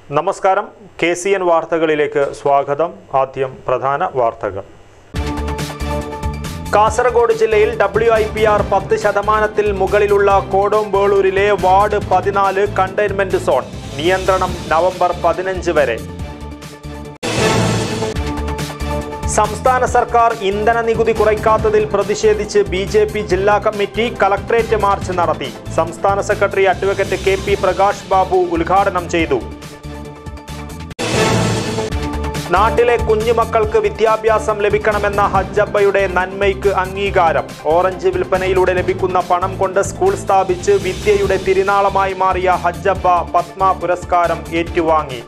നമസ്കാരം K C N വാർത്തകളിലേക്ക് സ്വാഗതം ആദ്യം പ്രധാന വാർത്തകൾ കാസർഗോഡ് ജില്ലയിൽ ഡബ്ല്യു ഐ പി ആർ പത്ത് ശതമാനത്തിൽ മുകളിലുള്ള കോടോംബേളൂരിലെ വാർഡ് പതിനാല് കണ്ടെയ്ൻമെന്റ് സോൺ നിയന്ത്രണം നവംബർ പതിനഞ്ച് വരെ സംസ്ഥാന സർക്കാർ ഇന്ധന നികുതി കുറയ്ക്കാത്തതിൽ പ്രതിഷേധിച്ച് ബി ജെ പി ജില്ലാ കമ്മിറ്റി കളക്ട്രേറ്റ് മാർച്ച് നടത്തി സംസ്ഥാന secretary advocate K P Prakash Babu ഉദ്ഘാടനം ചെയ്തു നാട്ടിലെ കുഞ്ഞുമക്കൾക്ക് വിദ്യാഭ്യാസം ലഭിക്കണമെന്ന ഹജ്ജബ്ബയുടെ നന്മയ്ക്ക് അംഗീകാരം ഓറഞ്ച് വിൽപ്പനയിലൂടെ ലഭിക്കുന്ന പണം കൊണ്ട് സ്കൂൾ സ്ഥാപിച്ച് വിദ്യയുടെ തിരുനാളമായി മാറിയ ഹജ്ജബ്ബ പത്മ പുരസ്കാരം ഏറ്റുവാങ്ങി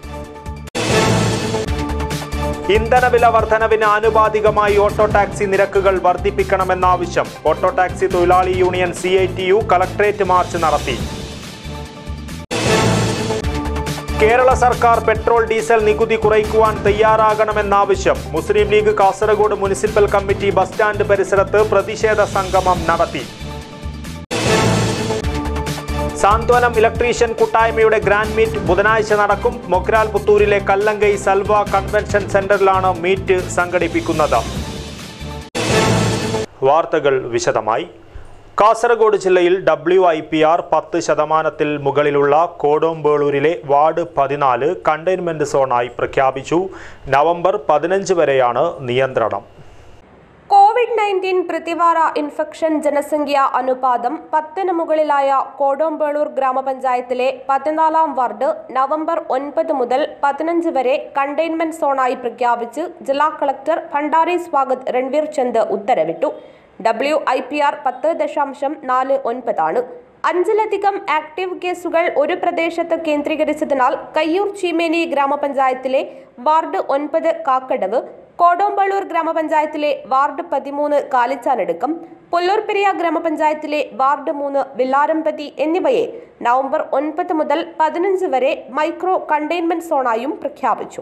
ഇന്ധനവില വർധനവിന് ആനുപാതികമായി ഓട്ടോ ടാക്സി നിരക്കുകൾ വർദ്ധിപ്പിക്കണമെന്ന ആവശ്യം ഓട്ടോ ടാക്സി തൊഴിലാളി union C I T U collectorate march നടത്തി കേരള സർക്കാർ പെട്രോൾ ഡീസൽ നികുതി കുറയ്ക്കുവാൻ തയ്യാറാകണമെന്ന ആവശ്യം മുസ്ലിം league Kasaragod municipal committee bus stand പരിസരത്ത് പ്രതിഷേധ സംഗമം നടത്തി സാന്ത്വനം ഇലക്ട്രീഷ്യൻ കൂട്ടായ്മയുടെ ഗ്രാൻഡ് മീറ്റ് ബുധനാഴ്ച നടക്കും മൊഗ്രാൽ പുത്തൂരിലെ കല്ലങ്കൈ സൽവ കൺവെൻഷൻ സെന്ററിലാണ് മീറ്റ് സംഘടിപ്പിക്കുന്നത് വാർത്തകൾ വിശദമായി കാസർഗോഡ് ജില്ലയിൽ ഡബ്ല്യു ഐ പി ആർ പത്ത് ശതമാനത്തിൽ മുകളിലുള്ള കോടോംബേളൂരിലെ വാർഡ് പതിനാല് കണ്ടെയ്ൻമെന്റ് സോണായി പ്രഖ്യാപിച്ചു നവംബർ പതിനഞ്ച് വരെയാണ് നിയന്ത്രണം കോവിഡ് നയൻറ്റീൻ പ്രതിവാര ഇൻഫെക്ഷൻ ജനസംഖ്യ അനുപാതം പത്തിന് മുകളിലായ കോടോംബേളൂർ ഗ്രാമപഞ്ചായത്തിലെ പതിനാലാം വാർഡ് നവംബർ ഒൻപത് മുതൽ പതിനഞ്ച് വരെ കണ്ടെയ്ൻമെന്റ് സോണായി പ്രഖ്യാപിച്ച് ജില്ലാ കളക്ടർ ഭണ്ഡാരി സ്വാഗത് രൺവീർ ചന്ദ് ഉത്തരവിട്ടു ഡബ്ല്യു ഐ പി ആർ പത്ത് ദശാംശം നാല് ഒൻപതാണ് അഞ്ചിലധികം ആക്റ്റീവ് കേസുകൾ ഒരു പ്രദേശത്ത് കേന്ദ്രീകരിച്ചതിനാൽ കയ്യൂർ ചീമേനി ഗ്രാമപഞ്ചായത്തിലെ വാർഡ് ഒൻപത് കാക്കടവ് കോടോമ്പള്ളൂർ ഗ്രാമപഞ്ചായത്തിലെ വാർഡ് പതിമൂന്ന് കാലിച്ചാനടുക്കം പുല്ലൂർപ്പെരിയ ഗ്രാമപഞ്ചായത്തിലെ വാർഡ് മൂന്ന് വില്ലാരംപതി എന്നിവയെ നവംബർ ഒൻപത് മുതൽ പതിനഞ്ച് വരെ മൈക്രോ കണ്ടെയ്ൻമെന്റ് സോണായും പ്രഖ്യാപിച്ചു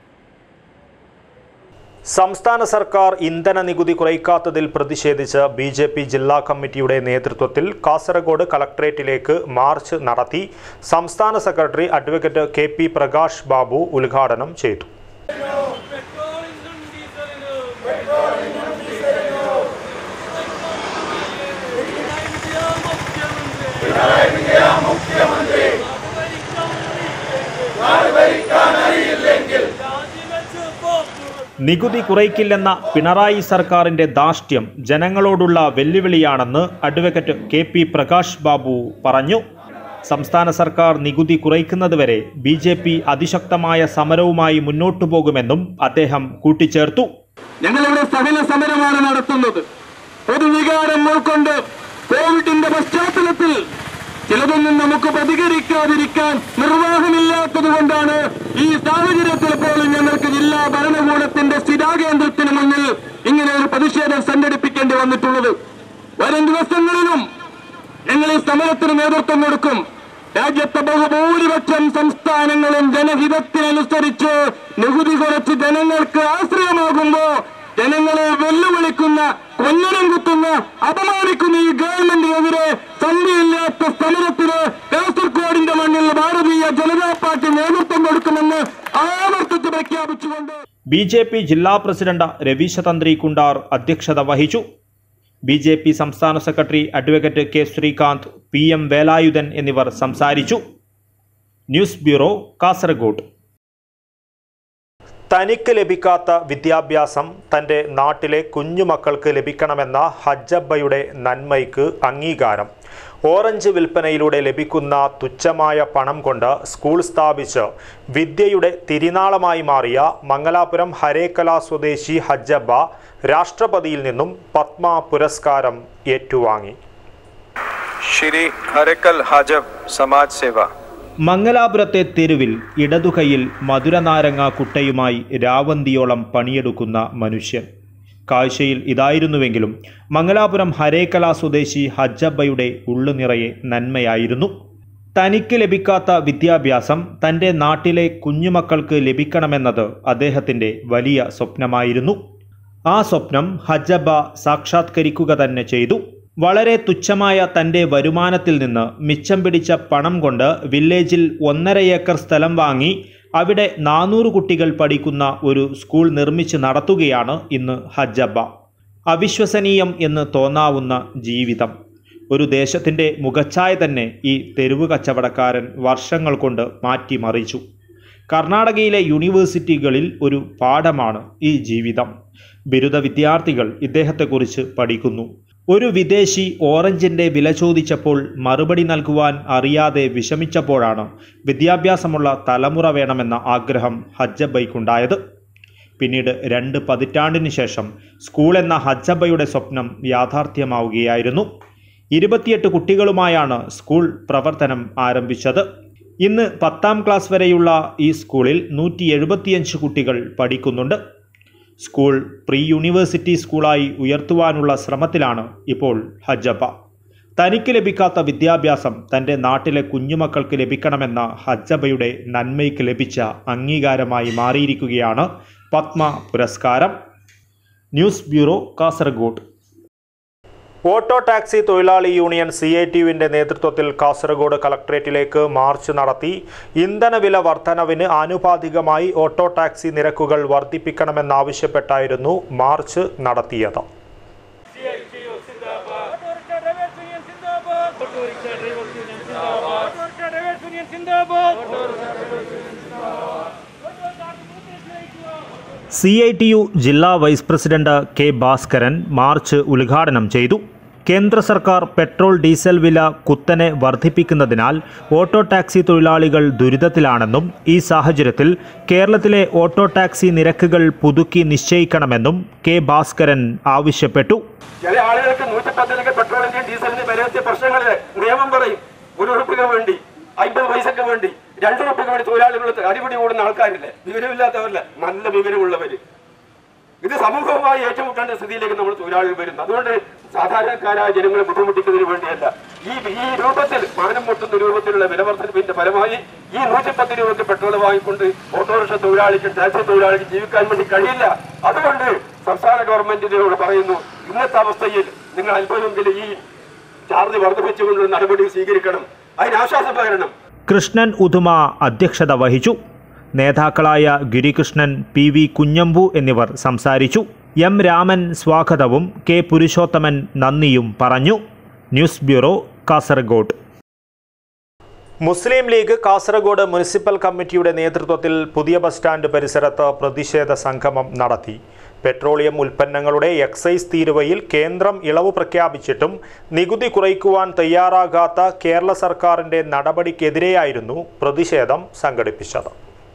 സംസ്ഥാന സർക്കാർ ഇന്ധന നികുതി കുറയ്ക്കാത്തതിൽ പ്രതിഷേധിച്ച് ബി ജെ പി ജില്ലാ കമ്മിറ്റിയുടെ നേതൃത്വത്തിൽ കാസർഗോഡ് കളക്ട്രേറ്റിലേക്ക് മാർച്ച് നടത്തി സംസ്ഥാന secretary advocate K P Prakash Babu ഉദ്ഘാടനം ചെയ്തു പെട്രോളിനും ഡീസലിനും പെട്രോളിനും ഡീസലിനും പിണറായി വിജയൻ മുഖ്യമന്ത്രി നാട് ഭരിക്കാൻ അറിയില്ലെങ്കിൽ രാജിവെച്ച് പോക്കു നികുതി കുറയ്ക്കില്ലെന്ന പിണറായി സർക്കാരിന്റെ ധാർഷ്ട്യം ജനങ്ങളോടുള്ള വെല്ലുവിളിയാണെന്ന് advocate K P Prakash Babu പറഞ്ഞു സംസ്ഥാന സർക്കാർ നികുതി കുറയ്ക്കുന്നതുവരെ ബി ജെ പി അതിശക്തമായ സമരവുമായി മുന്നോട്ടു പോകുമെന്നും അദ്ദേഹം കൂട്ടിച്ചേർത്തു ഞങ്ങളിവിടെ സകല സമരമാണ് നടത്തുന്നത് പൊതുവികാരം ഉൾക്കൊണ്ട് കോവിഡിന്റെ പശ്ചാത്തലത്തിൽ ചിലതൊന്നും നമുക്ക് പ്രതികരിക്കാതിരിക്കാൻ നിർവാഹമില്ലാത്തത് കൊണ്ടാണ് ഈ സാഹചര്യത്തിൽ പോലും ഞങ്ങൾക്ക് ജില്ലാ ഭരണകൂടത്തിന്റെ സ്ഥിരാകേന്ദ്രത്തിന് മുന്നിൽ ഇങ്ങനെ ഒരു പ്രതിഷേധം സംഘടിപ്പിക്കേണ്ടി വന്നിട്ടുള്ളത് വരും ദിവസങ്ങളിലും ഞങ്ങൾ ഈ സമരത്തിന് നേതൃത്വം കൊടുക്കും രാജ്യത്തെ ബഹുഭൂരിപക്ഷം സംസ്ഥാനങ്ങളും ജനഹിതത്തിനനുസരിച്ച് നികുതി കുറച്ച് ജനങ്ങൾക്ക് ആശ്രയമാകുമ്പോ ജനങ്ങളെ വെല്ലുവിളിക്കുന്ന കൊഞ്ഞനം കുത്തുന്ന അപമാനിക്കുന്ന ഈ ഗവൺമെന്റിനെതിരെ സന്ധിയില്ലാത്ത സമരത്തിന് കാസർഗോഡിന്റെ മണ്ണിൽ ഭാരതീയ ജനതാ പാർട്ടി നേതൃത്വം കൊടുക്കുമെന്ന് ആവർത്തിച്ച് പ്രഖ്യാപിച്ചുകൊണ്ട് ബി ജെ പി ജില്ലാ പ്രസിഡന്റ് രവീശതന്ത്രി കുണ്ടാർ അധ്യക്ഷത വഹിച്ചു ബി ജെ പി സംസ്ഥാന secretary advocate K Sreekanth P M Velayudhan എന്നിവർ സംസാരിച്ചു ന്യൂസ് ബ്യൂറോ കാസർഗോഡ് തനിക്ക് ലഭിക്കാത്ത വിദ്യാഭ്യാസം തൻ്റെ നാട്ടിലെ കുഞ്ഞുമക്കൾക്ക് ലഭിക്കണമെന്ന ഹജ്ജബ്ബയുടെ നന്മയ്ക്ക് അംഗീകാരം ഓറഞ്ച് വിൽപ്പനയിലൂടെ ലഭിക്കുന്ന തുച്ഛമായ പണം കൊണ്ട് സ്കൂൾ സ്ഥാപിച്ച് വിദ്യയുടെ തിരിനാളമായി മാറിയ മംഗലാപുരം ഹരേക്കല സ്വദേശി ഹജ്ജബ്ബ രാഷ്ട്രപതിയിൽ നിന്നും പത്മ പുരസ്കാരം ഏറ്റുവാങ്ങി श्री हरेकल हाजब समाज सेवा മംഗലാപുരത്തെ തെരുവിൽ ഇടതുകൈയിൽ മധുരനാരങ്ങ കുട്ടയുമായി രാവന്തിയോളം പണിയെടുക്കുന്ന മനുഷ്യൻ കാഴ്ചയിൽ ഇതായിരുന്നുവെങ്കിലും മംഗലാപുരം ഹരേക്കല സ്വദേശി ഹജ്ജബ്ബയുടെ ഉള്ളു നിറയെ നന്മയായിരുന്നു തനിക്ക് ലഭിക്കാത്ത വിദ്യാഭ്യാസം തൻ്റെ നാട്ടിലെ കുഞ്ഞുമക്കൾക്ക് ലഭിക്കണമെന്നത് അദ്ദേഹത്തിൻ്റെ വലിയ സ്വപ്നമായിരുന്നു ആ സ്വപ്നം ഹജ്ജബ്ബ സാക്ഷാത്കരിക്കുക തന്നെ ചെയ്തു വളരെ തുച്ഛമായ തൻ്റെ വരുമാനത്തിൽ നിന്ന് മിച്ചം പിടിച്ച പണം കൊണ്ട് വില്ലേജിൽ ഒന്നര ഏക്കർ സ്ഥലം വാങ്ങി അവിടെ നാനൂറ് കുട്ടികൾ പഠിക്കുന്ന ഒരു സ്കൂൾ നിർമ്മിച്ച് നടത്തുകയാണ് ഇന്ന് ഹജ്ജബ്ബ അവിശ്വസനീയം എന്ന് തോന്നാവുന്ന ജീവിതം ഒരു ദേശത്തിൻ്റെ മുഖച്ഛായ തന്നെ ഈ തെരുവ് കച്ചവടക്കാരൻ വർഷങ്ങൾ കൊണ്ട് മാറ്റിമറിച്ചു കർണാടകയിലെ യൂണിവേഴ്സിറ്റികളിൽ ഒരു പാഠമാണ് ഈ ജീവിതം ബിരുദ വിദ്യാർത്ഥികൾ ഇദ്ദേഹത്തെക്കുറിച്ച് പഠിക്കുന്നു ഒരു വിദേശി ഓറഞ്ചിൻ്റെ വില ചോദിച്ചപ്പോൾ മറുപടി നൽകുവാൻ അറിയാതെ വിഷമിച്ചപ്പോഴാണ് വിദ്യാഭ്യാസമുള്ള തലമുറ വേണമെന്ന ആഗ്രഹം ഹജ്ജബൈക്കുണ്ടായത് പിന്നീട് രണ്ട് പതിറ്റാണ്ടിന് ശേഷം സ്കൂൾ എന്ന ഹജ്ജബയുടെ സ്വപ്നം യാഥാർത്ഥ്യമാവുകയായിരുന്നു ഇരുപത്തിയെട്ട് കുട്ടികളുമായാണ് സ്കൂൾ പ്രവർത്തനം ആരംഭിച്ചത് ഇന്ന് പത്താം ക്ലാസ് വരെയുള്ള ഈ സ്കൂളിൽ നൂറ്റി എഴുപത്തിയഞ്ച് കുട്ടികൾ പഠിക്കുന്നുണ്ട് സ്കൂൾ പ്രീ യൂണിവേഴ്സിറ്റി സ്കൂളായി ഉയർത്തുവാനുള്ള ശ്രമത്തിലാണ് ഇപ്പോൾ ഹജ്ജബ തനിക്ക് ലഭിക്കാത്ത വിദ്യാഭ്യാസം തൻ്റെ നാട്ടിലെ കുഞ്ഞുമക്കൾക്ക് ലഭിക്കണമെന്ന ഹജ്ജബയുടെ നന്മയ്ക്ക് ലഭിച്ച അംഗീകാരമായി മാറിയിരിക്കുകയാണ് പത്മ പുരസ്കാരം news bureau Kasaragod auto taxi തൊഴിലാളി യൂണിയൻ സി ഐ ടി യുവിൻ്റെ നേതൃത്വത്തിൽ കാസർഗോഡ് കളക്ട്രേറ്റിലേക്ക് മാർച്ച് നടത്തി ഇന്ധനവില വർധനവിന് ആനുപാതികമായി ഓട്ടോ ടാക്സി നിരക്കുകൾ വർദ്ധിപ്പിക്കണമെന്നാവശ്യപ്പെട്ടായിരുന്നു മാർച്ച് നടത്തിയത് ഓട്ടോറിക്ഷ ഡ്രൈവേഴ്സ് യൂണിയൻ സിന്ദാബാദ് ഓട്ടോറിക്ഷ ഡ്രൈവേഴ്സ് യൂണിയൻ സിന്ദാബാദ് ഓട്ടോറിക്ഷ ഡ്രൈവേഴ്സ് യൂണിയൻ സിന്ദാബാദ് സി ഐ ടി യു ജില്ലാ vice president K Bhaskaran march ഉദ്ഘാടനം ചെയ്തു കേന്ദ്ര സർക്കാർ പെട്രോൾ ഡീസൽ വില കുത്തനെ വർദ്ധിപ്പിക്കുന്നതിനാൽ ഓട്ടോ ടാക്സി തൊഴിലാളികൾ ദുരിതത്തിലാണെന്നും ഈ സാഹചര്യത്തിൽ കേരളത്തിലെ ഓട്ടോ ടാക്സി നിരക്കുകൾ പുതുക്കി നിശ്ചയിക്കണമെന്നും കെ ഭാസ്കരൻ ആവശ്യപ്പെട്ടു ചില ആളുകൾക്ക് നൂറ്റിപ്പത്തിലേക്ക് പെട്രോളിന്റെയും ഡീസലിന്റെയും വിലയെത്തിയ പ്രശ്നങ്ങളില് നിയമം പറയും ഒരു ഉറുപ്പിന് വേണ്ടി അമ്പത് പൈസക്ക് വേണ്ടി രണ്ടു ഉറുപ്പിന് വേണ്ടി തൊഴിലാളികൾ അടിപിടി കൂടുന്ന ആൾക്കാരില്ലേ വിവരമില്ലാത്തവരല്ല നല്ല വിവരമുള്ളവര് ഇത് സമൂഹവുമായി ഏറ്റുമുട്ടേണ്ട സ്ഥിതിയിലേക്ക് നമ്മൾ തൊഴിലാളികൾ വരുന്നു അതുകൊണ്ട് സാധാരണക്കാരായ ജനങ്ങളെ ബുദ്ധിമുട്ടിക്കുന്നതിന് വേണ്ടിയല്ല ഈ ഈ രൂപത്തിൽ മാനം മുട്ടുന്ന രൂപത്തിലുള്ള വിലവർദ്ധനവിന്റെ ഫലമായി ഈ നൂറ്റിപ്പത്ത് രൂപയ്ക്ക് പെട്രോൾ വാങ്ങിക്കൊണ്ട് ഓട്ടോറിക്ഷ തൊഴിലാളിക്ക് ടാക്സി തൊഴിലാളിക്ക് ജീവിക്കാൻ വേണ്ടി കഴിയില്ല അതുകൊണ്ട് സംസ്ഥാന ഗവൺമെന്റിനോട് പറയുന്നു ഇന്നത്തെ അവസ്ഥയിൽ നിങ്ങൾ അല്പമെങ്കിലും ഈ ചാർജ് വർദ്ധിപ്പിച്ചുകൊണ്ടുള്ള നടപടി സ്വീകരിക്കണം അതിന് ആശ്വാസം പകരണം കൃഷ്ണൻ ഉദുമ അധ്യക്ഷത വഹിച്ചു നേതാക്കളായ ഗിരികൃഷ്ണൻ പി വി കുഞ്ഞമ്പു എന്നിവർ സംസാരിച്ചു എം രാമൻ സ്വാഗതവും കെ പുരുഷോത്തമൻ നന്ദിയും പറഞ്ഞു news bureau Kasaragod Muslim league Kasaragod municipal കമ്മിറ്റിയുടെ നേതൃത്വത്തിൽ പുതിയ ബസ് സ്റ്റാൻഡ് പരിസരത്ത് പ്രതിഷേധ സംഗമം നടത്തി പെട്രോളിയം ഉൽപ്പന്നങ്ങളുടെ എക്സൈസ് തീരുവയിൽ കേന്ദ്രം ഇളവ് പ്രഖ്യാപിച്ചിട്ടും നികുതി കുറയ്ക്കുവാൻ തയ്യാറാകാത്ത കേരള സർക്കാരിൻ്റെ നടപടിക്കെതിരെയായിരുന്നു പ്രതിഷേധം സംഘടിപ്പിച്ചത്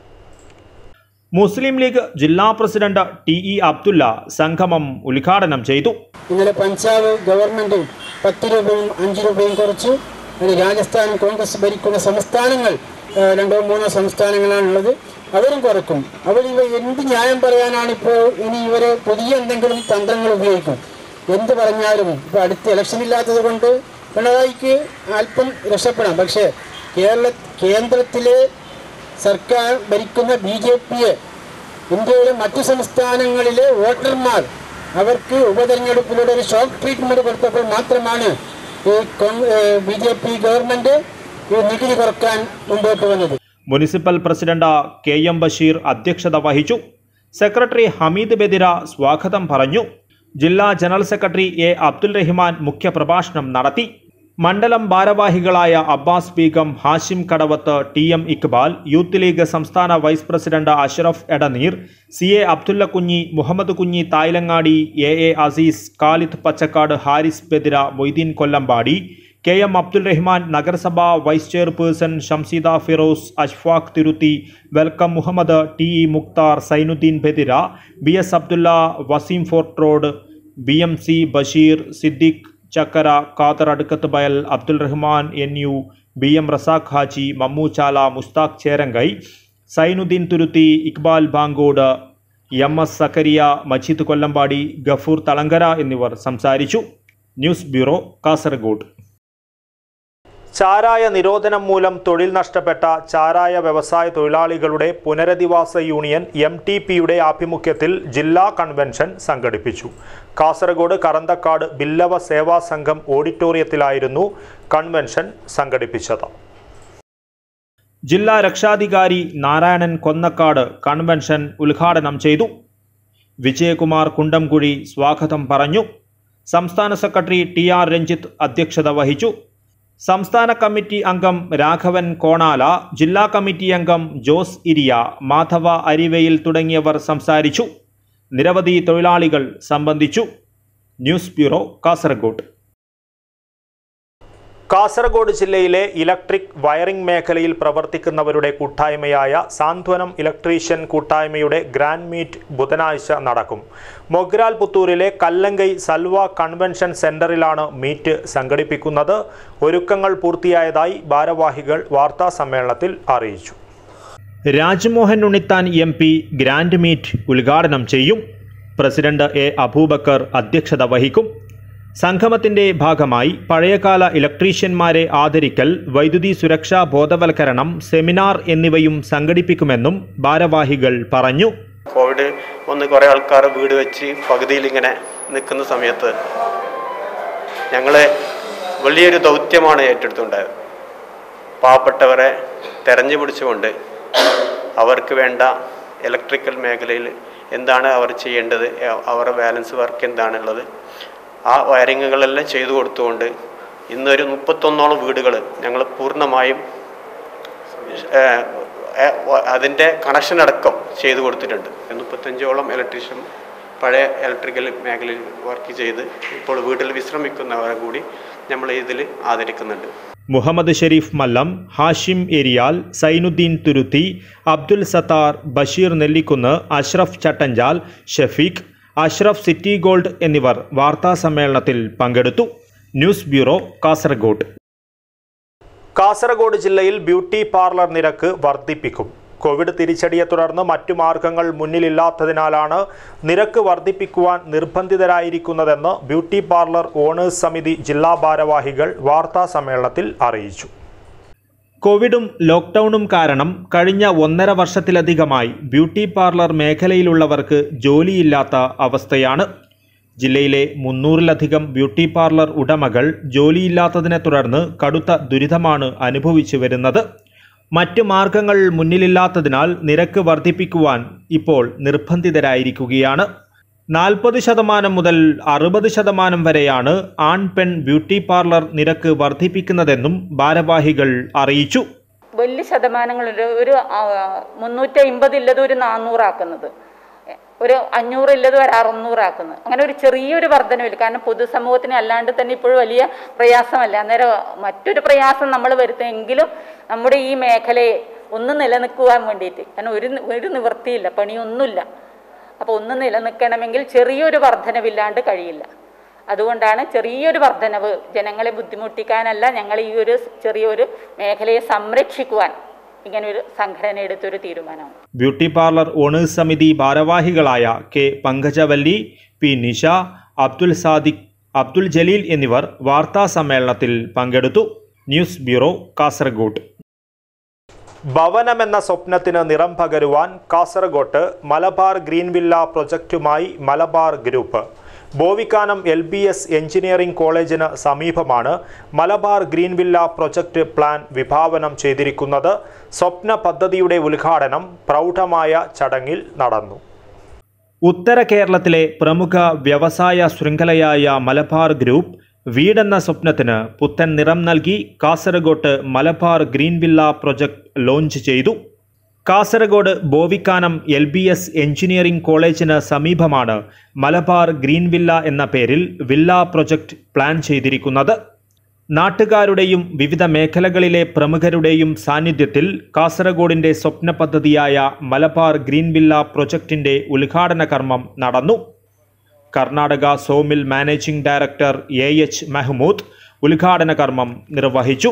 മുസ്ലിം ലീഗ് ജില്ലാ പ്രസിഡന്റ് ടി ഇ അബ്ദുല്ല സംഗമം ഉദ്ഘാടനം ചെയ്തു ഇന്നലെ പഞ്ചാബ് ഗവൺമെന്റ് പത്ത് രൂപയും അഞ്ച് രൂപയും കുറച്ചു പിന്നെ രാജസ്ഥാൻ കോൺഗ്രസ് ഭരിക്കുന്ന സംസ്ഥാനങ്ങൾ ആ, രണ്ടോ മൂന്നോ സംസ്ഥാനങ്ങളാണുള്ളത് അവരും കുറക്കും അവർ ഇവ എന്ത് ന്യായം പറയാനാണ് ഇപ്പോൾ ഇനി ഇവര് പുതിയ എന്തെങ്കിലും തന്ത്രങ്ങൾ ഉപയോഗിക്കും എന്ത് പറഞ്ഞാലും ഇപ്പോൾ അടുത്ത ഇലക്ഷൻ ഇല്ലാത്തത് കൊണ്ട് പിണറായിക്ക് അല്പം രക്ഷപ്പെടാം പക്ഷേ കേരള കേന്ദ്രത്തിലെ സർക്കാർ ഭരിക്കുന്ന ബി ജെ പിയെ ഇന്ത്യയിലെ മറ്റു സംസ്ഥാനങ്ങളിലെ വോട്ടർമാർ അവർക്ക് ഉപതെരഞ്ഞെടുപ്പിലൂടെ ഒരു ഷോക്ക് ട്രീറ്റ്മെന്റ് കൊടുത്തപ്പോൾ മാത്രമാണ് ഈ ബി ജെ പി ഗവൺമെന്റ് ഈ നികുതി കുറക്കാൻ മുമ്പോട്ട് വന്നത് municipal president K M Basheer അധ്യക്ഷത വഹിച്ചു സെക്രട്ടറി ഹമീദ് ബെദിര സ്വാഗതം പറഞ്ഞു ജില്ലാ general secretary A Abdul Rahman മുഖ്യപ്രഭാഷണം നടത്തി മണ്ഡലം ഭാരവാഹികളായ Abbas Beegum Hashim Kadavath T M Iqbal youth League സംസ്ഥാന vice president Ashraf Edneer C A Abdulla Kunhi Muhammad Kunhi Thayalangadi A A Azeez Khalid Pachakkad Haris Bedira Moideen Kollampady K M Abdul Rahman നഗരസഭ vice chairperson Shamseeda Firoz Ashfaq Thuruthi welcome Muhammad T E Mukthar Zainuddin Bedira B S Abdulla Waseem fort road B M C Basheer Siddique Chakkara Khader Adukkath Bayal Abdul Rahman N U B M Razak Haji Mammuchala Mushtaq Cherangai Zainuddin Thuruthi Iqbal Bankod M S Zakariya Majeed Kollampady Gafoor Thalangara എന്നിവർ സംസാരിച്ചു news bureau Kasaragod ചാരായ നിരോധനം മൂലം തൊഴിൽ നഷ്ടപ്പെട്ട ചാരായ വ്യവസായ തൊഴിലാളികളുടെ പുനരധിവാസ യൂണിയൻ എം ടി പിയുടെ ആഭിമുഖ്യത്തിൽ ജില്ലാ കൺവെൻഷൻ സംഘടിപ്പിച്ചു കാസർഗോഡ് കറന്തക്കാട് ബില്ലവ സേവാ സംഘം ഓഡിറ്റോറിയത്തിലായിരുന്നു കൺവെൻഷൻ സംഘടിപ്പിച്ചത് ജില്ലാ രക്ഷാധികാരി നാരായണൻ കൊന്നക്കാട് കൺവെൻഷൻ ഉദ്ഘാടനം ചെയ്തു വിജയകുമാർ കുണ്ടംകുഴി സ്വാഗതം പറഞ്ഞു സംസ്ഥാന സെക്രട്ടറി ടി ആർ രഞ്ജിത്ത് അധ്യക്ഷത വഹിച്ചു സംസ്ഥാന കമ്മിറ്റി അംഗം രാഘവൻ കോണാല ജില്ലാ കമ്മിറ്റി അംഗം ജോസ് ഇരിയ മാധവ അരിവയിൽ തുടങ്ങിയവർ സംസാരിച്ചു നിരവധി തൊഴിലാളികൾ സംബന്ധിച്ചു ന്യൂസ് ബ്യൂറോ കാസർഗോഡ് കാസർഗോഡ് ജില്ലയിലെ ഇലക്ട്രിക് വയറിംഗ് മേഖലയിൽ പ്രവർത്തിക്കുന്നവരുടെ കൂട്ടായ്മയായ സാന്ത്വനം ഇലക്ട്രീഷ്യൻ കൂട്ടായ്മയുടെ ഗ്രാൻഡ് മീറ്റ് ബുധനാഴ്ച നടക്കും മൊഗ്രാൽ പുത്തൂരിലെ കല്ലങ്കൈ സൽവ കൺവെൻഷൻ സെന്ററിലാണ് മീറ്റ് സംഘടിപ്പിക്കുന്നത് ഒരുക്കങ്ങൾ പൂർത്തിയായതായി ഭാരവാഹികൾ വാർത്താ സമ്മേളനത്തിൽ അറിയിച്ചു Rajmohan Unnithan M P grand meet ഉദ്ഘാടനം ചെയ്യും പ്രസിഡന്റ് എ അബൂബക്കർ അധ്യക്ഷത വഹിക്കും സംഗമത്തിന്റെ ഭാഗമായി പഴയകാല ഇലക്ട്രീഷ്യന്മാരെ ആദരിക്കൽ വൈദ്യുതി സുരക്ഷാ ബോധവൽക്കരണം സെമിനാർ എന്നിവയും സംഘടിപ്പിക്കുമെന്നും ഭാരവാഹികൾ പറഞ്ഞു കോവിഡ് വന്ന് കുറേ ആൾക്കാർ വീട് വെച്ച് പകുതിയിൽ ഇങ്ങനെ നിൽക്കുന്ന സമയത്ത് ഞങ്ങൾ വലിയൊരു ദൗത്യമാണ് ഏറ്റെടുത്തുണ്ടായത് പാവപ്പെട്ടവരെ തെരഞ്ഞു പിടിച്ചുകൊണ്ട് അവർക്ക് വേണ്ട ഇലക്ട്രിക്കൽ മേഖലയിൽ എന്താണ് അവർ ചെയ്യേണ്ടത് അ- അവരുടെ ബാലൻസ് വർക്ക് എന്താണുള്ളത് ആ വയറിങ്ങുകളെല്ലാം ചെയ്തു കൊടുത്തുകൊണ്ട് ഇന്നൊരു മുപ്പത്തൊന്നോളം വീടുകൾ ഞങ്ങൾ പൂർണ്ണമായും ഏഹ്, ഏഹ്, വ- അതിൻ്റെ കണക്ഷൻ അടക്കം ചെയ്തു കൊടുത്തിട്ടുണ്ട് മുപ്പത്തഞ്ചോളം ഇലക്ട്രീഷ്യൻ പഴയ ഇലക്ട്രിക്കൽ മേഖലയിൽ വർക്ക് ചെയ്ത് ഇപ്പോൾ വീട്ടിൽ വിശ്രമിക്കുന്നവരെ കൂടി നമ്മൾ ഇതിൽ ആദരിക്കുന്നുണ്ട് മുഹമ്മദ് ഷെരീഫ് മല്ലം ഹാഷിം എരിയാൽ സൈനുദ്ദീൻ തുരുത്തി അബ്ദുൽ സത്താർ ബഷീർ നെല്ലിക്കുന്ന് അഷ്റഫ് ചട്ടഞ്ചാൽ ഷഫീഖ് അഷ്റഫ് സിറ്റി ഗോൾഡ് എന്നിവർ വാർത്താ സമ്മേളനത്തിൽ പങ്കെടുത്തു ന്യൂസ് ബ്യൂറോ കാസർഗോഡ് കാസർഗോഡ് ജില്ലയിൽ ബ്യൂട്ടി പാർലർ നിരക്ക് വർദ്ധിപ്പിക്കും കോവിഡ് തിരിച്ചടിയെ തുടർന്ന് മറ്റു മാർഗങ്ങൾ മുന്നിലില്ലാത്തതിനാലാണ് നിരക്ക് വർദ്ധിപ്പിക്കുവാൻ നിർബന്ധിതരായിരിക്കുന്നതെന്ന് ബ്യൂട്ടി പാർലർ ഓണേഴ്സ് സമിതി ജില്ലാ ഭാരവാഹികൾ വാർത്താ സമ്മേളനത്തിൽ അറിയിച്ചു കോവിഡും ലോക്ക്ഡൌണും കാരണം കഴിഞ്ഞ ഒന്നര വർഷത്തിലധികമായി ബ്യൂട്ടി പാർലർ മേഖലയിലുള്ളവർക്ക് ജോലിയില്ലാത്ത അവസ്ഥയാണ് ജില്ലയിലെ മുന്നൂറിലധികം ബ്യൂട്ടി പാർലർ ഉടമകൾ ജോലിയില്ലാത്തതിനെ തുടർന്ന് കടുത്ത ദുരിതമാണ് അനുഭവിച്ചു വരുന്നത് മറ്റ് മാർഗങ്ങൾ മുന്നിലില്ലാത്തതിനാൽ നിരക്ക് വർദ്ധിപ്പിക്കുവാൻ ഇപ്പോൾ നിർബന്ധിതരായിരിക്കുകയാണ് നാൽപ്പത് ശതമാനം മുതൽ അറുപത് ശതമാനം വരെയാണ് ആൺ പെൺ ബ്യൂട്ടി പാർലർ നിരക്ക് വർദ്ധിപ്പിക്കുന്നതെന്നും ഭാരവാഹികൾ അറിയിച്ചു വലിയ ശതമാനങ്ങളുണ്ട് ഒരു മുന്നൂറ്റി അമ്പത് ഇല്ലത് ഒരു നാന്നൂറാക്കുന്നത് ഒരു അഞ്ഞൂറില്ലത് ഒരു അറുന്നൂറാക്കുന്നത് അങ്ങനെ ഒരു ചെറിയൊരു വർധനവില്ല കാരണം പൊതുസമൂഹത്തിന് അല്ലാണ്ട് തന്നെ ഇപ്പോഴും വലിയ പ്രയാസമല്ല അന്നേരം മറ്റൊരു പ്രയാസം നമ്മൾ വരുത്തുമെങ്കിലും നമ്മുടെ ഈ മേഖലയെ ഒന്ന് നിലനിൽക്കുവാൻ വേണ്ടിയിട്ട് കാരണം ഒരു നി- ഒരു നിവൃത്തിയില്ല പണിയൊന്നുമില്ല അപ്പോൾ ഒന്ന് നിലനിൽക്കണമെങ്കിൽ ചെറിയൊരു വർധനവില്ലാണ്ട് കഴിയില്ല അതുകൊണ്ടാണ് ചെറിയൊരു വർധനവ് ജനങ്ങളെ ബുദ്ധിമുട്ടിക്കാനല്ല ഞങ്ങൾ ഈ ഒരു ചെറിയൊരു മേഖലയെ സംരക്ഷിക്കുവാൻ ഇങ്ങനെ ഒരു സംഘടന എടുത്തൊരു തീരുമാനമാണ് ബ്യൂട്ടി പാർലർ ഓണേഴ്സ് സമിതി ഭാരവാഹികളായ കെ പങ്കജവല്ലി പി നിഷ അബ്ദുൽ സാദിഖ് അബ്ദുൽ ജലീൽ എന്നിവർ വാർത്താ സമ്മേളനത്തിൽ പങ്കെടുത്തു ന്യൂസ് ബ്യൂറോ കാസർഗോഡ് ഭവനമെന്ന സ്വപ്നത്തിന് നിറം പകരുവാൻ കാസർഗോട്ട് മലബാർ ഗ്രീൻ വില്ല പ്രൊജക്റ്റുമായി Malabar group Bovikkanam L B S engineering കോളേജിന് സമീപമാണ് Malabar green villa project plan വിഭാവനം ചെയ്തിരിക്കുന്നത് സ്വപ്ന പദ്ധതിയുടെ ഉദ്ഘാടനം പ്രൗഢമായ ചടങ്ങിൽ നടന്നു ഉത്തര കേരളത്തിലെ പ്രമുഖ വ്യവസായ ശൃംഖലയായ മലബാർ ഗ്രൂപ്പ് വീടെന്ന സ്വപ്നത്തിന് പുത്തൻ നിറം നൽകി കാസർഗോട്ട് Malabar green villa project launch ചെയ്തു Kasaragod Bovikkanam L B S engineering കോളേജിന് സമീപമാണ് മലബാർ ഗ്രീൻ വില്ല എന്ന പേരിൽ വില്ല പ്രൊജക്ട് പ്ലാൻ ചെയ്തിരിക്കുന്നത് നാട്ടുകാരുടെയും വിവിധ മേഖലകളിലെ പ്രമുഖരുടെയും സാന്നിധ്യത്തിൽ കാസർഗോഡിന്റെ സ്വപ്ന പദ്ധതിയായ മലബാർ ഗ്രീൻ വില്ല പ്രൊജക്ടിന്റെ ഉദ്ഘാടന കർമ്മം നടന്നു Karnataka sawmill managing director A H Mehmood ഉദ്ഘാടന കർമ്മം നിർവഹിച്ചു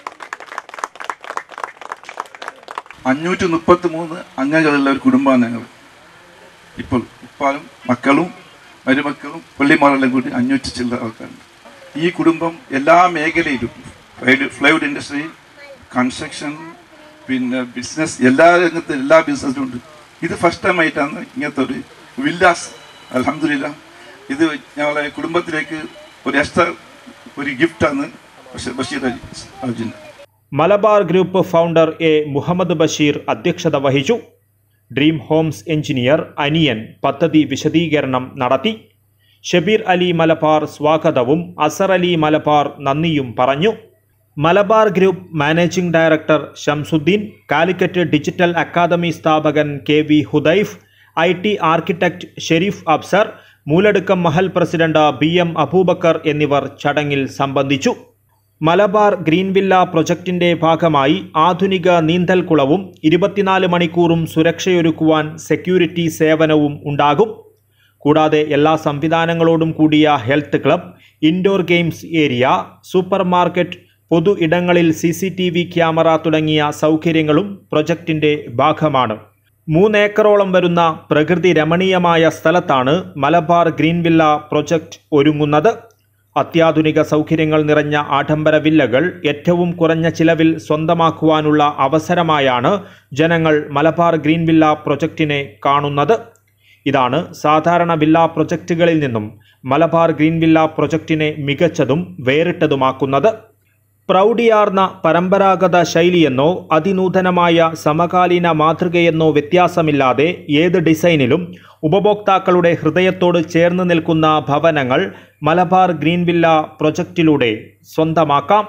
അഞ്ഞൂറ്റി മുപ്പത്തി മൂന്ന് അംഗങ്ങളുള്ള ഒരു കുടുംബമാണ് ഞങ്ങൾ ഇപ്പോൾ ഉപ്പാലും മക്കളും മരുമക്കളും പള്ളിമാരെല്ലാം കൂടി അഞ്ഞൂറ്റി ചില്ലറ ആൾക്കാരുണ്ട് ഈ കുടുംബം എല്ലാ മേഖലയിലും ഫ്ലൈവുഡ് ഇൻഡസ്ട്രി കൺസ്ട്രക്ഷൻ പിന്നെ ബിസിനസ് എല്ലാ രംഗത്തും എല്ലാ ബിസിനസ്സും ഉണ്ട് ഇത് ഫസ്റ്റ് ടൈം ആയിട്ടാണ് ഇങ്ങനത്തെ ഒരു വില്ലാസ് അലഹമില്ല ഇത് ഞങ്ങളെ കുടുംബത്തിലേക്ക് ഒരു എക്സ്ട്രാ ഒരു ഗിഫ്റ്റാണ് Basheer Ali Arjun Malabar group founder A Muhammad Basheer അധ്യക്ഷത വഹിച്ചു ഡ്രീം ഹോംസ് എഞ്ചിനീയർ അനിയൻ പദ്ധതി വിശദീകരണം നടത്തി ഷബീർ അലി മലബാർ സ്വാഗതവും അസർ അലി മലബാർ നന്ദിയും പറഞ്ഞു Malabar group managing director Shamsuddin Calicut digital academy സ്ഥാപകൻ K V Hudaif I T architect Shareef Absar Mooladukkam മഹൽ പ്രസിഡന്റ് ബി എം അബൂബക്കർ എന്നിവർ ചടങ്ങിൽ സംബന്ധിച്ചു മലബാർ ഗ്രീൻ വില്ല പ്രൊജക്ടിന്റെ ഭാഗമായി ആധുനിക നീന്തൽക്കുളവും ഇരുപത്തിനാല് മണിക്കൂറും സുരക്ഷയൊരുക്കുവാൻ സെക്യൂരിറ്റി സേവനവും ഉണ്ടാകും കൂടാതെ എല്ലാ സംവിധാനങ്ങളോടും കൂടിയ health club indoor games area supermarket പൊതു ഇടങ്ങളിൽ C C T V camera തുടങ്ങിയ സൗകര്യങ്ങളും പ്രൊജക്ടിന്റെ ഭാഗമാണ് മൂന്നേക്കറോളം വരുന്ന പ്രകൃതി രമണീയമായ സ്ഥലത്താണ് മലബാർ ഗ്രീൻ വില്ല പ്രൊജക്ട് ഒരുങ്ങുന്നത് അത്യാധുനിക സൗകര്യങ്ങൾ നിറഞ്ഞ ആഡംബര വില്ലകൾ ഏറ്റവും കുറഞ്ഞ ചിലവിൽ സ്വന്തമാക്കുവാനുള്ള അവസരമായാണ് ജനങ്ങൾ മലബാർ ഗ്രീൻ വില്ല പ്രൊജക്റ്റിനെ കാണുന്നത് ഇതാണ് സാധാരണ വില്ല പ്രൊജക്റ്റുകളിൽ നിന്നും മലബാർ ഗ്രീൻ വില്ല പ്രൊജക്റ്റിനെ മികച്ചതും വേറിട്ടതുമാക്കുന്നത് പ്രൗഢിയാർന്ന പരമ്പരാഗത ശൈലിയെന്നോ അതിനൂതനമായ സമകാലീന മാതൃകയെന്നോ വ്യത്യാസമില്ലാതെ ഏത് ഡിസൈനിലും ഉപഭോക്താക്കളുടെ ഹൃദയത്തോട് ചേർന്ന് നിൽക്കുന്ന ഭവനങ്ങൾ മലബാർ ഗ്രീൻ വില്ല പ്രൊജക്റ്റിലൂടെ സ്വന്തമാക്കാം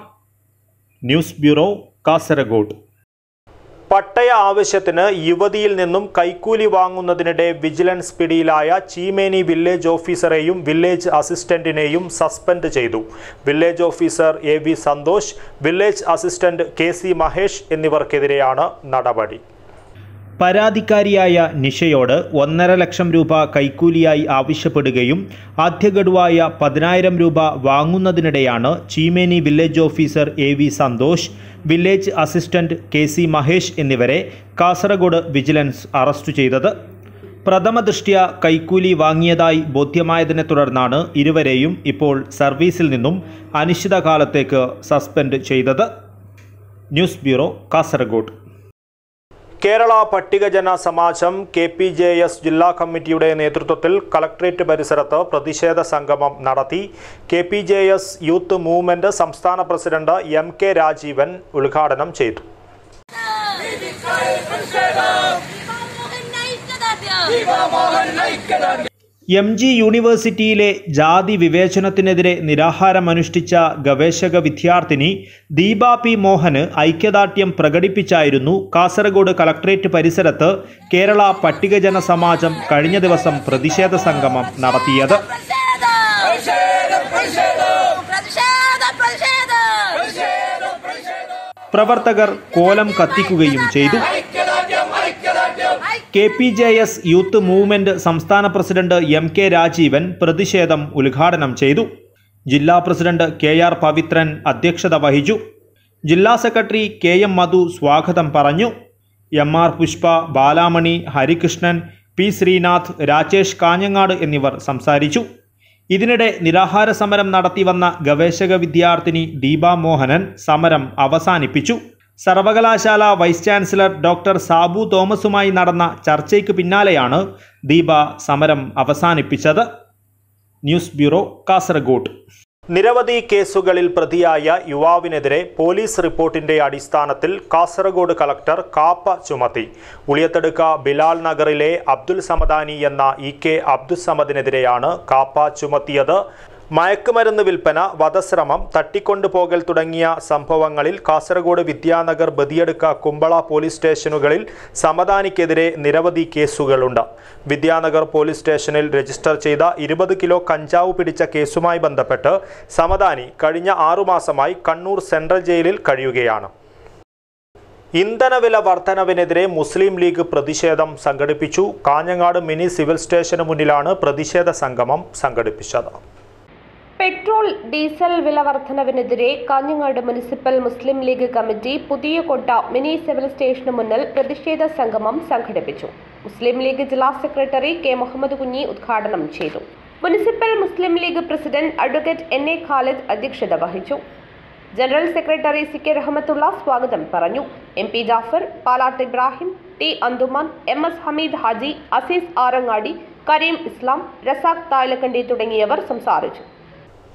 ന്യൂസ് ബ്യൂറോ കാസർഗോഡ് പട്ടയ ആവശ്യത്തിന് യുവതിയിൽ നിന്നും കൈക്കൂലി വാങ്ങുന്നതിനിടെ വിജിലൻസ് പിടിയിലായ ചീമേനി വില്ലേജ് ഓഫീസറെയും വില്ലേജ് അസിസ്റ്റന്റിനെയും സസ്പെൻഡ് ചെയ്തു village officer A V Santhosh village assistant K C Mahesh എന്നിവർക്കെതിരെയാണ് നടപടി പരാതിക്കാരിയായ നിഷയോട് ഒന്നര ലക്ഷം രൂപ കൈക്കൂലിയായി ആവശ്യപ്പെടുകയും ആദ്യഗഡുവായ പതിനായിരം രൂപ വാങ്ങുന്നതിനിടെയാണ് Cheemeni village officer A V Santhosh village assistant K C Mahesh എന്നിവരെ കാസർഗോഡ് വിജിലൻസ് അറസ്റ്റ് ചെയ്തത് പ്രഥമ ദൃഷ്ട്യ കൈക്കൂലി വാങ്ങിയതായി ബോധ്യമായതിനെ തുടർന്നാണ് ഇരുവരെയും ഇപ്പോൾ സർവീസിൽ നിന്നും അനിശ്ചിതകാലത്തേക്ക് സസ്പെൻഡ് ചെയ്തത് ന്യൂസ് ബ്യൂറോ കാസർഗോഡ് കേരള പട്ടികജന സമാജം കെ പി ജെ എസ് ജില്ലാ കമ്മിറ്റിയുടെ നേതൃത്വത്തിൽ കളക്ട്രേറ്റ് പരിസരത്ത് പ്രതിഷേധ സംഗമം നടത്തി K P J S youth movement സംസ്ഥാന പ്രസിഡന്റ് എം കെ രാജീവൻ ഉദ്ഘാടനം ചെയ്തു എം ജി യൂണിവേഴ്സിറ്റിയിലെ ജാതി വിവേചനത്തിനെതിരെ നിരാഹാരമനുഷ്ഠിച്ച ഗവേഷക വിദ്യാർത്ഥിനി ദീപ പി മോഹന് ഐക്യദാർഢ്യം പ്രകടിപ്പിച്ചായിരുന്നു കാസർഗോഡ് കളക്ട്രേറ്റ് പരിസരത്ത് കേരള പട്ടികജന സമാജം കഴിഞ്ഞ ദിവസം പ്രതിഷേധ സംഗമം നടത്തിയത് പ്രവർത്തകർ കോലം കത്തിക്കുകയും ചെയ്തു K P J S youth movement സംസ്ഥാന പ്രസിഡന്റ് എം കെ രാജീവൻ പ്രതിഷേധം ഉദ്ഘാടനം ചെയ്തു ജില്ലാ പ്രസിഡന്റ് കെ ആർ പവിത്രൻ അധ്യക്ഷത വഹിച്ചു ജില്ലാ സെക്രട്ടറി കെ എം മധു സ്വാഗതം പറഞ്ഞു M R Pushpa Balamani Harikrishnan P Sreenath Rajesh Kanhangad എന്നിവർ സംസാരിച്ചു ഇതിനിടെ നിരാഹാര സമരം നടത്തി വന്ന ഗവേഷക വിദ്യാർത്ഥിനി ദീപ മോഹനൻ സമരം അവസാനിപ്പിച്ചു സർവകലാശാല വൈസ് ചാൻസലർ ഡോക്ടർ സാബു തോമസുമായി നടന്ന ചർച്ചയ്ക്ക് പിന്നാലെയാണ് ദീപ സമരം അവസാനിപ്പിച്ചത് ന്യൂസ് ബ്യൂറോ കാസർഗോഡ് നിരവധി കേസുകളിൽ പ്രതിയായ യുവാവിനെതിരെ പോലീസ് റിപ്പോർട്ടിന്റെ അടിസ്ഥാനത്തിൽ കാസർഗോഡ് കളക്ടർ കാപ്പ ചുമത്തി ഉളിയത്തടുക്ക ബിലാൽ നഗറിലെ അബ്ദുൽ സമദാനി എന്ന ഇ കെ അബ്ദുൽ സമദിനെതിരെയാണ് കാപ്പ ചുമത്തിയത് മയക്കുമരുന്ന് വിൽപ്പന വധശ്രമം തട്ടിക്കൊണ്ടുപോകൽ തുടങ്ങിയ സംഭവങ്ങളിൽ കാസർഗോഡ് വിദ്യാനഗർ ബദിയടുക്ക കുമ്പള പോലീസ് സ്റ്റേഷനുകളിൽ സമദാനിക്കെതിരെ നിരവധി കേസുകളുണ്ട് വിദ്യാനഗർ പോലീസ് സ്റ്റേഷനിൽ രജിസ്റ്റർ ചെയ്ത ഇരുപത് കിലോ കഞ്ചാവ് പിടിച്ച കേസുമായി ബന്ധപ്പെട്ട് സമദാനി കഴിഞ്ഞ ആറുമാസമായി കണ്ണൂർ സെൻട്രൽ ജയിലിൽ കഴിയുകയാണ് ഇന്ധനവില വർധനവിനെതിരെ മുസ്ലിം ലീഗ് പ്രതിഷേധം സംഘടിപ്പിച്ചു കാഞ്ഞങ്ങാട് മിനി സിവിൽ സ്റ്റേഷന് മുന്നിലാണ് പ്രതിഷേധ സംഗമം സംഘടിപ്പിച്ചത് പെട്രോൾ ഡീസൽ വില വർധനവിനെതിരെ Kanhangad municipal Muslim League committee പുതിയ കൊട്ട മിനി സിവിൽ സ്റ്റേഷന് മുന്നിൽ പ്രതിഷേധ സംഗമം സംഘടിപ്പിച്ചു മുസ്ലിം ലീഗ് ജില്ലാ സെക്രട്ടറി കെ മുഹമ്മദ് കുഞ്ഞി ഉദ്ഘാടനം ചെയ്തു municipal Muslim League president advocate N A Khalid അധ്യക്ഷത വഹിച്ചു general secretary C K Rahmathulla സ്വാഗതം പറഞ്ഞു M P Jafar Palatt Ibrahim T Anthuman M S Hameed Haji Azeez Arangadi Kareem Islam Razak Thalakkandi തുടങ്ങിയവർ സംസാരിച്ചു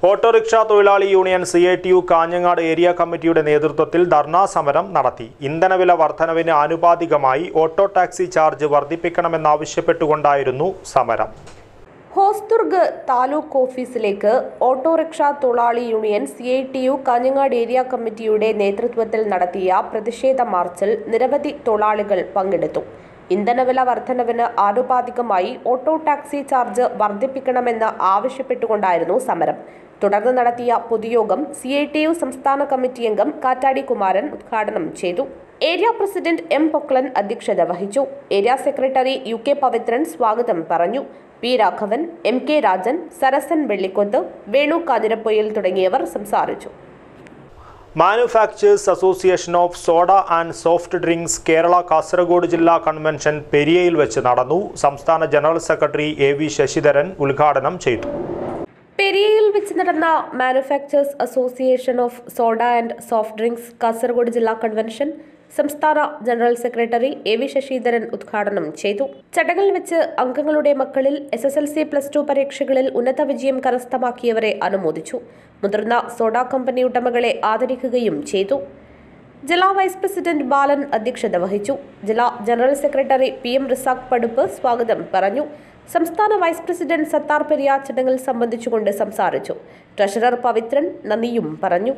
ഓട്ടോറിക്ഷ തൊഴിലാളി union C I T U Kanhangad area കമ്മിറ്റിയുടെ നേതൃത്വത്തിൽ ധർണാ സമരം നടത്തി ഇന്ധനവില വർധനവിന് ആനുപാതികമായി ഓട്ടോ ടാക്സി ചാർജ് വർദ്ധിപ്പിക്കണമെന്നാവശ്യപ്പെട്ടുകൊണ്ടായിരുന്നു സമരം ഹോസ്ദുർഗ് താലൂക്ക് ഓഫീസിലേക്ക് ഓട്ടോറിക്ഷ തൊഴിലാളി union C I T U Kanhangad area കമ്മിറ്റിയുടെ നേതൃത്വത്തിൽ നടത്തിയ പ്രതിഷേധ മാർച്ചിൽ നിരവധി തൊഴിലാളികൾ പങ്കെടുത്തു ഇന്ധനവില വർധനവിന് ആനുപാതികമായി ഓട്ടോ ടാക്സി ചാർജ് വർദ്ധിപ്പിക്കണമെന്ന് ആവശ്യപ്പെട്ടുകൊണ്ടായിരുന്നു സമരം തുടർന്ന് നടത്തിയ പൊതുയോഗം സി ഐ ടി യു സംസ്ഥാന കമ്മിറ്റി അംഗം കാറ്റാടി കുമാരൻ ഉദ്ഘാടനം ചെയ്തു ഏരിയ പ്രസിഡന്റ് എം പൊക്ലൻ അധ്യക്ഷത വഹിച്ചു area secretary U K Pavithran സ്വാഗതം പറഞ്ഞു P Raghavan M K Rajan Sarasan Vellikoth Venu Kanhirapoyil തുടങ്ങിയവർ സംസാരിച്ചു manufacturers association of soda and soft drinks Kerala Kasaragod ജില്ലാ കൺവെൻഷൻ പെരിയയിൽ വെച്ച് നടന്നു സംസ്ഥാന general secretary A V Sasidharan ഉദ്ഘാടനം ചെയ്തു പെരിയയിൽ വെച്ച് നടന്ന manufacturers association of soda and soft drinks Kasaragod ജില്ലാ കൺവെൻഷൻ സംസ്ഥാന general secretary A V Sasidharan ഉദ്ഘാടനം ചെയ്തു ചടങ്ങിൽ വെച്ച് അംഗങ്ങളുടെ മക്കളിൽ S S L C plus two പരീക്ഷകളിൽ ഉന്നത വിജയം കരസ്ഥമാക്കിയവരെ അനുമോദിച്ചു മുതിർന്ന സോഡ കമ്പനി ഉടമകളെ ആദരിക്കുകയും ചെയ്തു ജില്ലാ വൈസ് പ്രസിഡന്റ് ബാലൻ അധ്യക്ഷത വഹിച്ചു ജില്ലാ general secretary P M Rizaq Paduppu സ്വാഗതം പറഞ്ഞു സംസ്ഥാന വൈസ് പ്രസിഡന്റ് സത്താർ പെരിയ ചടങ്ങിൽ സംബന്ധിച്ചുകൊണ്ട് സംസാരിച്ചു ട്രഷറർ പവിത്രൻ നന്ദിയും പറഞ്ഞു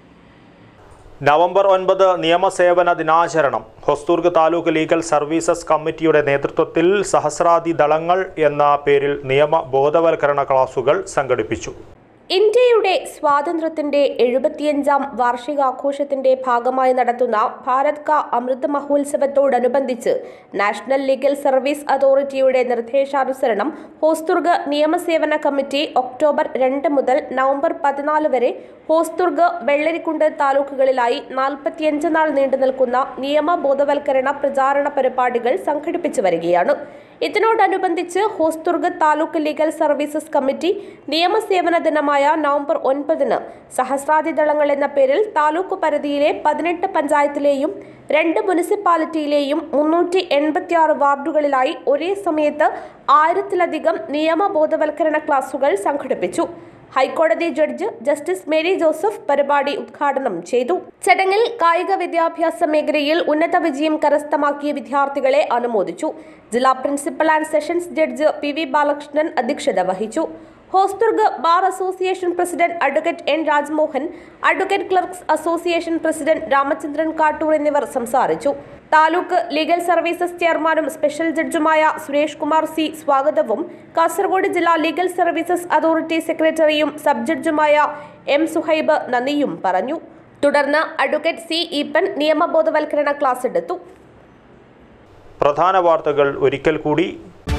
നവംബർ ഒൻപത് നിയമസേവന ദിനാചരണം ഹൊസ്ദുർഗ് താലൂക്ക് ലീഗൽ സർവീസസ് കമ്മിറ്റിയുടെ നേതൃത്വത്തിൽ സഹസ്രാദി ദളങ്ങൾ എന്ന പേരിൽ നിയമ ബോധവൽക്കരണ ക്ലാസുകൾ സംഘടിപ്പിച്ചു ഇന്ത്യയുടെ സ്വാതന്ത്ര്യത്തിന്റെ എഴുപത്തിയഞ്ചാം വാർഷികാഘോഷത്തിന്റെ ഭാഗമായി നടത്തുന്ന ഭാരത് കാ അമൃത് മഹോത്സവത്തോടനുബന്ധിച്ച് നാഷണൽ ലീഗൽ സർവീസ് അതോറിറ്റിയുടെ നിർദ്ദേശാനുസരണം ഹോസ്ദുർഗ് നിയമസേവന കമ്മിറ്റി ഒക്ടോബർ രണ്ട് മുതൽ നവംബർ പതിനാല് വരെ ഹോസ്ദുർഗ് വെള്ളരിക്കുണ്ട് താലൂക്കുകളിലായി നാൽപ്പത്തിയഞ്ച് നാൾ നീണ്ടു നിൽക്കുന്ന നിയമ ബോധവൽക്കരണ പ്രചാരണ പരിപാടികൾ സംഘടിപ്പിച്ചു വരികയാണ് ഇതിനോടനുബന്ധിച്ച് Hosdurg taluk legal services committee നിയമസേവന ദിനമായ നവംബർ ഒൻപതിന് സഹസ്രാദി ദളങ്ങൾ എന്ന പേരിൽ താലൂക്ക് പരിധിയിലെ പതിനെട്ട് പഞ്ചായത്തിലെയും രണ്ട് മുനിസിപ്പാലിറ്റിയിലെയും മുന്നൂറ്റി എൺപത്തിയാറ് വാർഡുകളിലായി ഒരേ സമയത്ത് ആയിരത്തിലധികം നിയമ ബോധവൽക്കരണ ക്ലാസുകൾ സംഘടിപ്പിച്ചു ഹൈക്കോടതി ജഡ്ജ് ജസ്റ്റിസ് മേരി ജോസഫ് പരിപാടി ഉദ്ഘാടനം ചെയ്തു ചടങ്ങിൽ കായിക വിദ്യാഭ്യാസ മേഖലയിൽ ഉന്നത വിജയം കരസ്ഥമാക്കിയ വിദ്യാർത്ഥികളെ അനുമോദിച്ചു ജില്ലാ principal and sessions judge P V Balakrishnan അധ്യക്ഷത വഹിച്ചു Hosdurg bar association president advocate N Rajmohan advocate clerks association president Ramachandran Kattoor എന്നിവർ സംസാരിച്ചു താലൂക്ക് ലീഗൽ സർവീസസ് ചെയർമാനും സ്പെഷ്യൽ ജഡ്ജുമായ സുരേഷ് കുമാർ സി സ്വാഗതവും കാസർഗോഡ് ജില്ലാ ലീഗൽ സർവീസസ് അതോറിറ്റി സെക്രട്ടറിയും സബ് ജഡ്ജുമായ എം സുഹൈബ് നന്ദിയും പറഞ്ഞു തുടർന്ന് അഡ്വക്കേറ്റ് സി ഈപ്പൻ നിയമബോധവൽക്കരണ ക്ലാസ് എടുത്തു പ്രധാന വാർത്തകൾ ഒരിക്കൽ കൂടി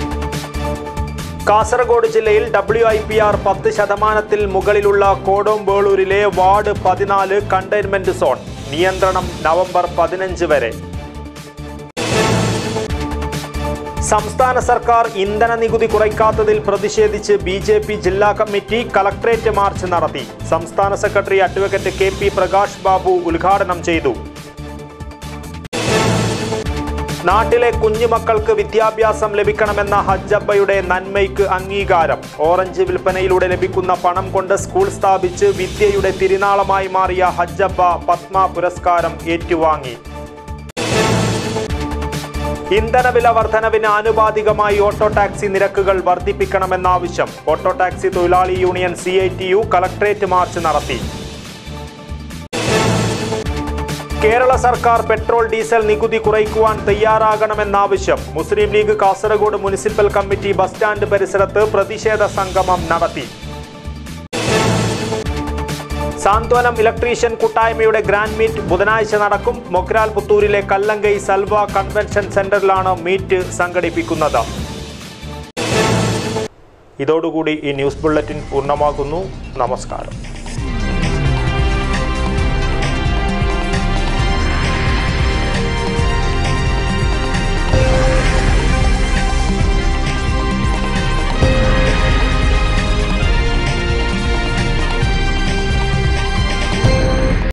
കാസർഗോഡ് ജില്ലയിൽ ഡബ്ല്യു ഐ പി ആർ പത്ത് ശതമാനത്തിൽ മുകളിലുള്ള കോടോംബേളൂരിലെ വാർഡ് പതിനാല് കണ്ടെയ്ൻമെന്റ് സോൺ നിയന്ത്രണം നവംബർ പതിനഞ്ച് വരെ സംസ്ഥാന സർക്കാർ ഇന്ധന നികുതി കുറയ്ക്കാത്തതിൽ പ്രതിഷേധിച്ച് ബി ജെ പി ജില്ലാ കമ്മിറ്റി കളക്ട്രേറ്റ് മാർച്ച് നടത്തി സംസ്ഥാന secretary advocate K P Prakash Babu ഉദ്ഘാടനം ചെയ്തു നാട്ടിലെ കുഞ്ഞുമക്കൾക്ക് വിദ്യാഭ്യാസം ലഭിക്കണമെന്ന ഹജ്ജബ്ബയുടെ നന്മയ്ക്ക് അംഗീകാരം ഓറഞ്ച് വിൽപ്പനയിലൂടെ ലഭിക്കുന്ന പണം കൊണ്ട് സ്കൂൾ സ്ഥാപിച്ച് വിദ്യയുടെ തിരുനാളമായി മാറിയ ഹജ്ജബ്ബ പത്മ പുരസ്കാരം ഏറ്റുവാങ്ങി ഇന്ധനവില വർധനവിന് ആനുപാതികമായി ഓട്ടോ ടാക്സി നിരക്കുകൾ വർദ്ധിപ്പിക്കണമെന്ന ആവശ്യം ഓട്ടോ ടാക്സി തൊഴിലാളി union C I T U collectorate march നടത്തി കേരള സർക്കാർ പെട്രോൾ ഡീസൽ നികുതി കുറയ്ക്കുവാൻ തയ്യാറാകണമെന്ന ആവശ്യം മുസ്ലിം league Kasaragod municipal committee bus stand പരിസരത്ത് പ്രതിഷേധ സംഗമം നടത്തി സാന്ത്വനം ഇലക്ട്രീഷ്യൻ കൂട്ടായ്മയുടെ ഗ്രാൻഡ് മീറ്റ് ബുധനാഴ്ച നടക്കും മൊഗ്രാൽ പുത്തൂരിലെ കല്ലങ്കൈ സൽവ കൺവെൻഷൻ സെന്ററിലാണ് മീറ്റ് സംഘടിപ്പിക്കുന്നത് ഇതോടുകൂടി ഈ ന്യൂസ് ബുള്ളറ്റിൻ പൂർണ്ണമാകുന്നു നമസ്കാരം